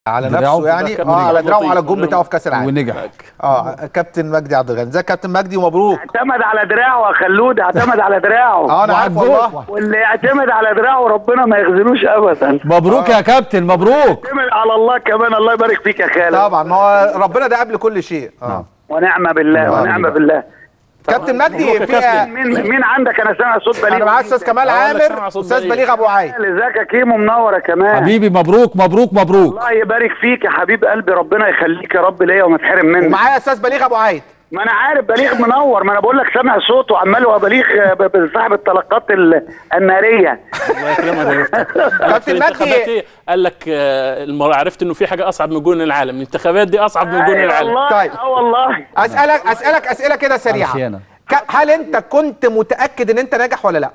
على دراعه نفسه يعني كابتن اه على لطيف. دراعه على الجون بتاعه في كاس العالم ونجح اه كابتن مجدي عبد الغني ازيك كابتن مجدي ومبروك اعتمد على دراعه يا خلود اعتمد على دراعه اه انا عارف والله واللي يعتمد على دراعه ربنا ما يخذلوش ابدا مبروك يا كابتن مبروك اعتمد على الله كمان الله يبارك فيك يا خالد طبعا ما هو ربنا ده قبل كل شيء اه ونعم بالله ونعم بالله كابتن مجدي مبروك يا في كابتن. مين مين عندك انا سامع صوت بليغ انا معاه استاذ كمال آه، أنا سامع عامر صوت استاذ بليغ. بليغ ابو عايد ازيك يا كيمو منور يا كمان حبيبي مبروك مبروك مبروك الله يبارك فيك يا حبيب قلبي ربنا يخليك يا رب ليا وما تحرم منك ومعايا استاذ بليغ ابو عايد ما انا عارف بليغ منور ما انا بقول لك سامع صوته عمال هو بليغ آه، ب- ب- صاحب الطلقات ال- الناريه الله يكرمك يا دكتور. قال لك في كابتن الانتخابات مجدي. ايه؟ قال لك آه، المرة عرفت انه في حاجه اصعب من جون العالم الانتخابات دي اصعب من جون أيوة العالم والله طيب. اه والله اسالك اسالك اسئله كده سريعه عشانة. ك- هل انت كنت متاكد ان انت ناجح ولا لا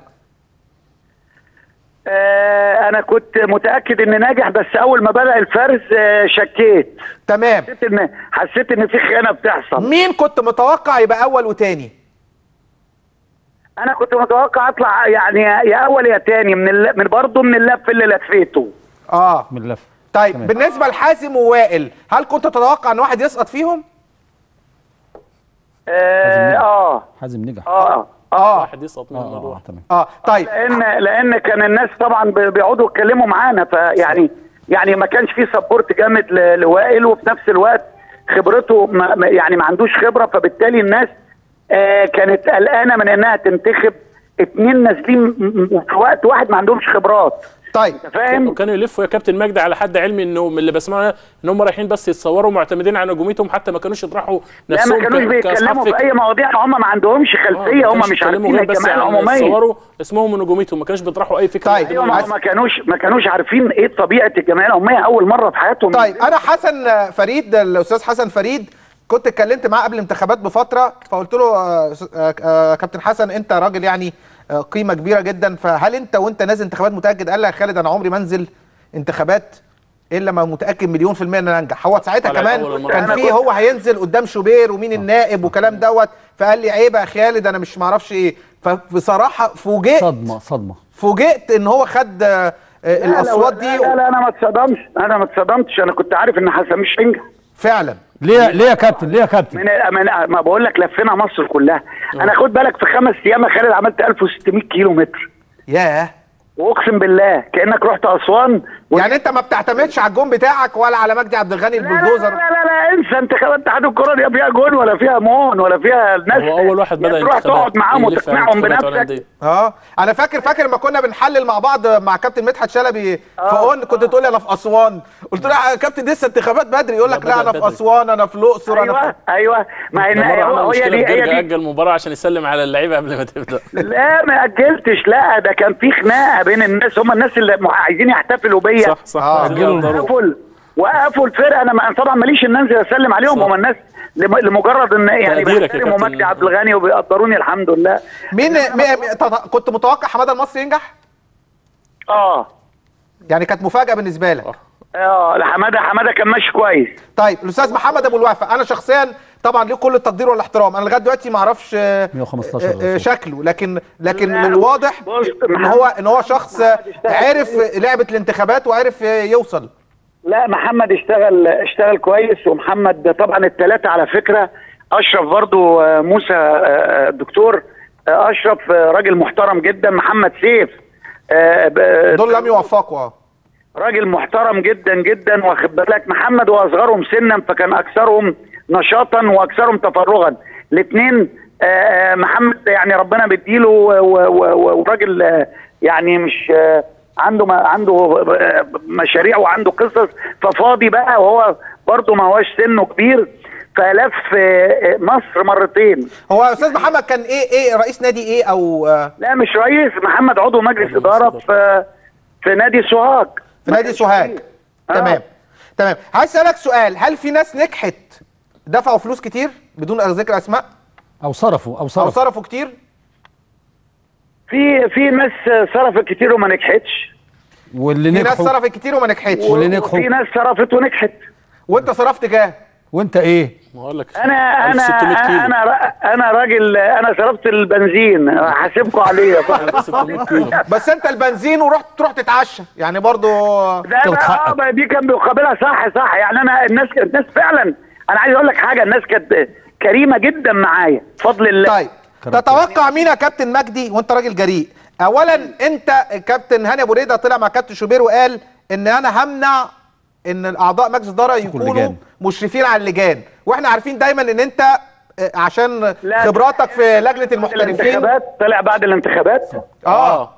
آه انا كنت متاكد اني ناجح بس اول ما بدا الفرز آه شكيت تمام حسيت ان حسيت ان في خيانه بتحصل مين كنت متوقع يبقى اول وتاني انا كنت متوقع اطلع يعني يا اول يا تاني من الل... من برضه من اللف اللي لفيته اه من اللف طيب تمام. بالنسبه لحازم ووائل هل كنت تتوقع ان واحد يسقط فيهم اه اه حازم نجح اه, اه واحد يسقط من اه الموضوع اه تمام اه طيب لان لان كان الناس طبعا بي- بيقعدوا يتكلموا معانا فيعني يعني ما كانش في سبورت جامد ل- لوائل وفي نفس الوقت خبرته ما ما- يعني ما عندوش خبره فبالتالي الناس آه كانت قلقانه من انها تنتخب اتنين نازلين م- م- في وقت واحد ما عندهمش خبرات طيب انت فاهم؟ وكانوا يلفوا يا كابتن مجدي على حد علمي انه من اللي بسمعه ان هم رايحين بس يتصوروا معتمدين على نجوميتهم حتى ما كانوش يطرحوا لا نفسهم ما كانوش ك- كأصحاب بيتكلموا في فكر. اي مواضيع هم ما عندهمش آه، خلفيه ما هم كانوش مش يتكلموا عارفين غير بس الجماعه يعني العموميه يتصوروا اسمهم ونجوميتهم ما كانوش بيطرحوا اي فكره طيب. ايوه قدام ما الناس. ما كانوش ما كانوش عارفين ايه طبيعه الجمعيه العموميه اول مره في حياتهم طيب انا حسن فريد الاستاذ حسن فريد كنت اتكلمت معاه قبل الانتخابات بفتره فقلت له آه، آه، آه، كابتن حسن انت راجل يعني آه، قيمه كبيره جدا فهل انت وانت نازل انتخابات متاكد قال لي يا خالد انا عمري ما انزل انتخابات الا ما متاكد مليون في الميه ان انا انجح هو ساعتها طلع كمان أول مرة. كان أنا في كنت- هو هينزل قدام شوبير ومين النائب وكلام دوت فقال لي عيب يا خالد انا مش معرفش ايه فبصراحه فوجئت صدمه صدمه فوجئت ان هو خد آه، آه، لا، لا، الاصوات لا دي لا, لا انا ما اتصدمش انا ما اتصدمتش انا كنت عارف ان حسن مش هينجح فعلا ليه ليه يا كابتن ليه يا كابتن من من ما بقول لك لفينا مصر كلها انا خد بالك في خمس ايام يا خالد عملت 1600 كيلو متر ياه واقسم بالله كانك رحت اسوان و... يعني انت ما بتعتمدش على الجون بتاعك ولا على مجدي عبد الغني لا لا, لا البلدوزر لا لا لا انسى انتخابات اتحاد الكره دي فيها جون ولا فيها مون ولا فيها ناس هو اول واحد بدا تروح انتخابات تقعد معاهم يلف وتقنعهم انتخابات بنفسك هولندية. اه انا فاكر فاكر لما كنا بنحلل مع بعض مع كابتن مدحت شلبي في اون كنت تقول لي انا في اسوان قلت له يا كابتن لسه انتخابات بدري يقول لك لا، لا بدأ انا في بدري. اسوان انا في الاقصر انا ايوه في ايوه ما هي ده مره عمل هو- هي مشكله دي في هي جرجا دي اجل المباراه عشان يسلم على اللعيبه قبل ما تبدا لا ما اجلتش لا ده كان في خناقه بين الناس هم الناس اللي مع- عايزين يحتفلوا بيا صح صح آه، عايزين أجلوا يقدروا. وقفوا وقفوا الفرقه انا ما- طبعا ماليش ان انزل اسلم عليهم صح. هم الناس لم- لمجرد ان يعني تقديرك يا بيحترموا كابتن. مجدي عبد الغني وبيقدروني الحمد لله مين مي- مي- تط- كنت متوقع حماده المصري ينجح اه يعني كانت مفاجاه بالنسبه لك اه حماده حماده كان ماشي كويس طيب الاستاذ محمد ابو الوفا انا شخصيا طبعا ليه كل التقدير والاحترام انا لغايه دلوقتي ما اعرفش آه، 115 آه، آه، شكله لكن لكن لا، من الواضح بص، ان محمد- هو ان هو شخص آه، اشتغل عرف لعبه الانتخابات وعرف آه، يوصل لا محمد اشتغل اشتغل كويس ومحمد طبعا الثلاثه على فكره اشرف برضو آه، موسى آه، الدكتور آه، اشرف آه، راجل محترم جدا محمد سيف آه، ب- دول لم يوفقوا آه. راجل محترم جدا جدا واخد بالك محمد واصغرهم سنا فكان اكثرهم نشاطا واكثرهم تفرغا الاثنين محمد يعني ربنا بيديله و- و- و- وراجل آه، يعني مش آه، عنده ما عنده آه، مشاريع وعنده قصص ففاضي بقى وهو برضه ما هوش سنه كبير فلف آه، آه، مصر مرتين هو استاذ محمد كان ايه ايه رئيس نادي ايه او آه، لا مش رئيس محمد عضو مجلس عضو اداره مجلس في في نادي سوهاج في نادي سوهاج آه. تمام تمام عايز اسالك سؤال هل في ناس نجحت دفعوا فلوس كتير بدون ذكر اسماء او صرفوا او او صرفوا صرفوا كتير في في ناس صرفت كتير وما نجحتش واللي في ناس نجحوا صرفت كتير وما نجحتش واللي نجحوا في ناس صرفت ونجحت وانت صرفت كام وانت ايه بقول لك انا انا 1600 كيلو انا را- انا راجل انا شربت البنزين هحاسبكم عليه يا صاحبي 1600 كيلو بس انت البنزين ورحت تروح تتعشى يعني برضو ده تاخد ده- حقك. اه ما دي كان بيقابلها صح صح يعني انا الناس الناس فعلا انا عايز اقول لك حاجه الناس كانت كريمه جدا معايا بفضل الله طيب تتوقع مين يا كابتن مجدي وانت راجل جريء اولا انت كابتن هاني ابو ريده طلع مع كابتن شوبير وقال ان انا همنع ان الاعضاء مجلس الاداره يكونوا اللجان. مشرفين على اللجان واحنا عارفين دايما ان انت آه، عشان لا، خبراتك في لجنه المحترفين الانتخابات طلع بعد الانتخابات اه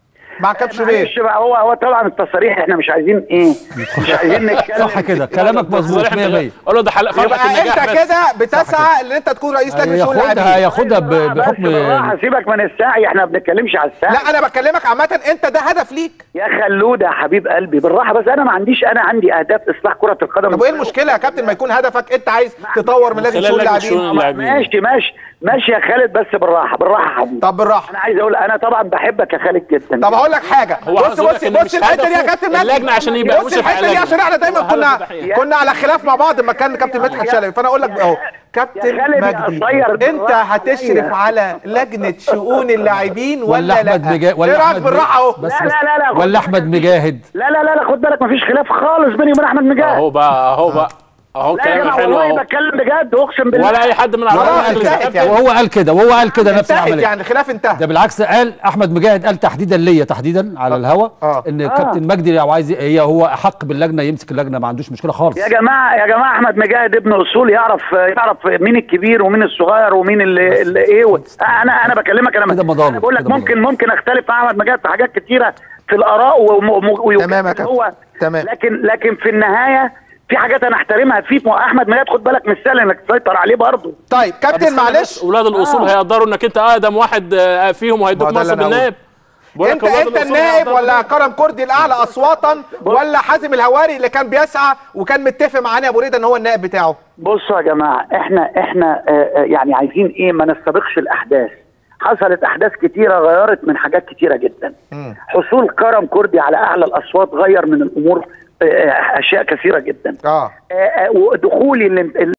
مع كابتن شوبير معلش بقى هو هو طبعا التصاريح احنا مش عايزين ايه مش عايزين نتكلم صح كده كلامك مظبوط 100 100 قول له ده حلقه يبقى فرحه النجاح انت بس. كده بتسعى ان انت تكون رئيس لجنه شؤون هياخدها اللاعبين هياخدها ب- بالراحة بس بحكم بالراحة، سيبك من السعي احنا ما بنتكلمش على السعي لا انا بكلمك عامه انت ده هدف ليك يا خلودة يا حبيب قلبي بالراحه بس انا ما عنديش انا عندي اهداف اصلاح كره القدم طب وايه المشكله يا كابتن ما يكون هدفك انت عايز تطور من لجنه خلال شؤون لجنة اللاعبين شؤون اللاعبين. ماشي ماشي ماشي يا خالد بس بالراحه بالراحه يا حبيبي طب بالراحه انا عايز اقول انا طبعا بحبك يا خالد جدا طب هقول لك حاجه هو بص عاوز يقول بص لك إن بص مش الحته دي يا هدفه كابتن مجدي اللجنة عشان يبقى بص مشرف على الحته دي اللجنة. عشان احنا دايما هو كنا هدف الحقيقة. كنا على خلاف مع بعض لما كان كابتن مدحت شلبي فانا اقول لك اهو كابتن يا خالد يا مجدي قصير انت بالراحة هتشرف عليا. على لجنه شؤون اللاعبين ولا ولا لا احمد مجاهد ايه ولا رايك احمد بالراحه اهو بس لا، بس لا، لا، لا، خد ولا بالك احمد مفيش- مجاهد لا لا لا لا خد بالك مفيش خلاف خالص بيني وبين احمد مجاهد اهو بقى اهو بقى اهو لا يا كلام جماعه حلو والله اهو بتكلم بجد اقسم بالله ولا اي حد من خلاص، اعضاء المجلس انتهت الكابتن. يعني. وهو قال كده وهو قال كده نفس انتهت العمليه يعني الخلاف انتهى ده بالعكس قال احمد مجاهد قال تحديدا ليا تحديدا على الهوا آه. ان كابتن مجدي لو عايز هي هو احق باللجنه يمسك اللجنه ما عندوش مشكله خالص يا جماعه يا جماعه احمد مجاهد ابن اصول يعرف يعرف مين الكبير ومين الصغير ومين اللي, اللي ايه و... انا انا بكلمك انا كده مضامن، انا بقول لك كده ممكن مضامن. ممكن اختلف مع احمد مجاهد في حاجات كتيره في الاراء وم... وم... تمام يا كابتن. هو تمام. لكن لكن في النهايه في حاجات انا احترمها فيك ما احمد مجاهد خد بالك مش سهل انك تسيطر عليه برضه طيب بس كابتن أنا معلش بس اولاد الاصول هيقدروا انك انت اقدم واحد آه، فيهم ما وهيدوك هو ده اللي منصب أنا النائب بقول لك انت أولاد انت الأصول النائب هيقدروا ولا كرم كردي الاعلى اصواتا ولا حازم الهواري اللي كان بيسعى وكان متفق معانا ابو ريده ان هو النائب بتاعه بصوا يا جماعه احنا احنا آه، آه، يعني عايزين ايه ما نستبقش الاحداث حصلت احداث كتيره غيرت من حاجات كتيره جدا حصول كرم كردي على اعلى الاصوات غير من الامور آه، آه، اشياء كثيره جدا اه آه، آه، ودخولي الانت-